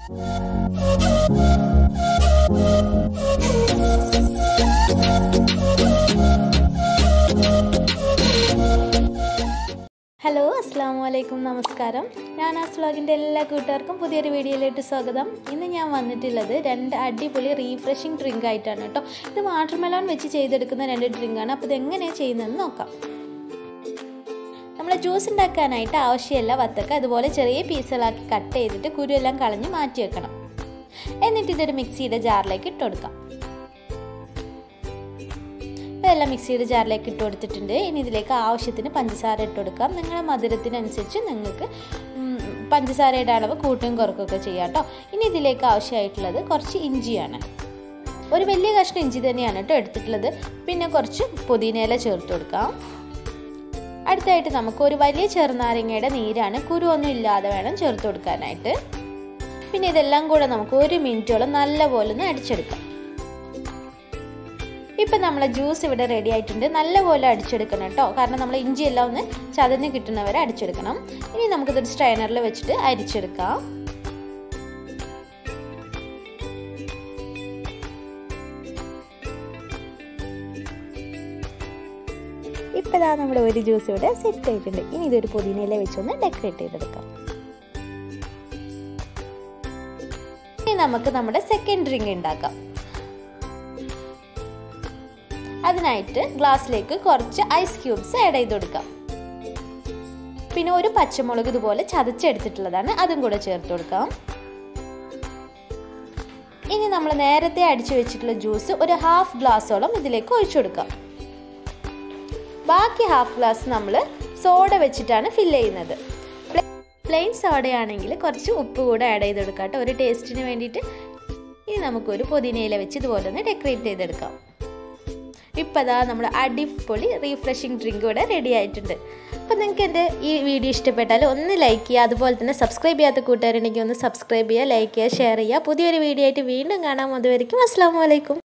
hello അസ്സാം വലൈക്കും നമസ്കാരം ഞാൻ ആ വ്ളോഗിൻ്റെ എല്ലാ കൂട്ടുകാർക്കും പുതിയൊരു വീഡിയോയിലേക്ക് സ്വാഗതം ഇന്ന് ഞാൻ വന്നിട്ടുള്ളത് രണ്ട് അടിപൊളി റീഫ്രഷിങ് ഡ്രിങ്ക് ആയിട്ടാണ് കേട്ടോ ഇത് വാട്ടർ മെലോൺ വെച്ച് ചെയ്തെടുക്കുന്ന രണ്ട് ഡ്രിങ്കാണ് അപ്പോൾ ഇത് എങ്ങനെയാണ് ചെയ്യുന്നതെന്ന് നോക്കാം നമ്മൾ ജ്യൂസ് ഉണ്ടാക്കാനായിട്ട് ആവശ്യമില്ല വത്തക്ക അതുപോലെ ചെറിയ പീസുകളാക്കി കട്ട് ചെയ്തിട്ട് കുരുവെല്ലാം കളഞ്ഞ് മാറ്റി വെക്കണം എന്നിട്ട് ഇതൊരു മിക്സിയുടെ ജാറിലേക്ക് ഇട്ട് കൊടുക്കാം ഇതെല്ലാം മിക്സിയുടെ ജാറിലേക്ക് ഇട്ട് കൊടുത്തിട്ടുണ്ട് ഇനി ഇതിലേക്ക് ആവശ്യത്തിന് പഞ്ചസാര ഇട്ട് കൊടുക്കാം നിങ്ങളുടെ മധുരത്തിനനുസരിച്ച് നിങ്ങൾക്ക് പഞ്ചസാരയുടെ അളവ് കൂട്ടുകയും കുറക്കുകയൊക്കെ ചെയ്യാം കേട്ടോ ഇനി ഇതിലേക്ക് ആവശ്യമായിട്ടുള്ളത് കുറച്ച് ഇഞ്ചിയാണ് ഒരു വലിയ കഷ്ണം ഇഞ്ചി തന്നെയാണ് കേട്ടോ എടുത്തിട്ടുള്ളത് പിന്നെ കുറച്ച് പുതിനയില ചേർത്ത് കൊടുക്കാം അടുത്തായിട്ട് നമുക്ക് ഒരു വലിയ ചെറുനാരങ്ങയുടെ നീരാണ് കുരുവൊന്നും ഇല്ലാതെ വേണം ചേർത്ത് കൊടുക്കാനായിട്ട് പിന്നെ ഇതെല്ലാം കൂടെ നമുക്ക് ഒരു മിനിറ്റോളം നല്ലപോലെ ഒന്ന് അടിച്ചെടുക്കാം ഇപ്പം നമ്മളെ ജ്യൂസ് ഇവിടെ റെഡി ആയിട്ടുണ്ട് നല്ലപോലെ അടിച്ചെടുക്കണം കേട്ടോ കാരണം നമ്മൾ ഇഞ്ചി എല്ലാം ഒന്ന് ചതഞ്ഞ് കിട്ടുന്നവരെ അടിച്ചെടുക്കണം ഇനി നമുക്കിതൊരു സ്ട്രൈനറിൽ വെച്ചിട്ട് അരിച്ചെടുക്കാം ഇപ്പം ഇതാ നമ്മുടെ ഒരു ജ്യൂസ് ഇവിടെ സെറ്റ് ആയിട്ടുണ്ട് ഇനി ഇതൊരു പുതിനയില വെച്ചൊന്ന് ഡെക്കറേറ്റ് ചെയ്തെടുക്കാം ഇനി നമുക്ക് നമ്മുടെ സെക്കൻഡ് ഡ്രിങ്ക് ഉണ്ടാക്കാം അതിനായിട്ട് ഗ്ലാസ്സിലേക്ക് കുറച്ച് ഐസ് ക്യൂബ്സ് ആഡ് ചെയ്ത് കൊടുക്കാം പിന്നെ ഒരു പച്ചമുളക് ഇതുപോലെ ചതച്ചെടുത്തിട്ടുള്ളതാണ് അതും കൂടെ ചേർത്ത് കൊടുക്കാം ഇനി നമ്മൾ നേരത്തെ അടിച്ചു വെച്ചിട്ടുള്ള ജ്യൂസ് ഒരു ഹാഫ് ഗ്ലാസോളം ഇതിലേക്ക് ഒഴിച്ചു കൊടുക്കാം ബാക്കി ഹാഫ് ഗ്ലാസ് നമ്മൾ സോഡ വെച്ചിട്ടാണ് ഫില്ല് ചെയ്യുന്നത് പ്ലെയിൻ സോഡയാണെങ്കിൽ കുറച്ച് ഉപ്പ് കൂടെ ആഡ് ചെയ്ത് കൊടുക്കാം കേട്ടോ ഒരു ടേസ്റ്റിന് വേണ്ടിയിട്ട് ഇനി നമുക്കൊരു പുതിനയില വെച്ച് ഇതുപോലെ ഒന്ന് ഡെക്കറേറ്റ് ചെയ്തെടുക്കാം ഇപ്പം അതാ നമ്മുടെ അടിപൊളി റീഫ്രഷിങ് ഡ്രിങ്ക് ഇവിടെ റെഡി ആയിട്ടുണ്ട് അപ്പോൾ നിങ്ങൾക്ക് എൻ്റെ ഈ വീഡിയോ ഇഷ്ടപ്പെട്ടാൽ ഒന്ന് ലൈക്ക് ചെയ്യുക അതുപോലെ തന്നെ സബ്സ്ക്രൈബ് ചെയ്യാത്ത കൂട്ടുകാരുണ്ടെങ്കിൽ ഒന്ന് സബ്സ്ക്രൈബ് ചെയ്യുക ലൈക്ക് ചെയ്യുക ഷെയർ ചെയ്യുക പുതിയൊരു വീഡിയോ ആയിട്ട് വീണ്ടും കാണാം അതുവരെയും അസ്സാം വലൈക്കും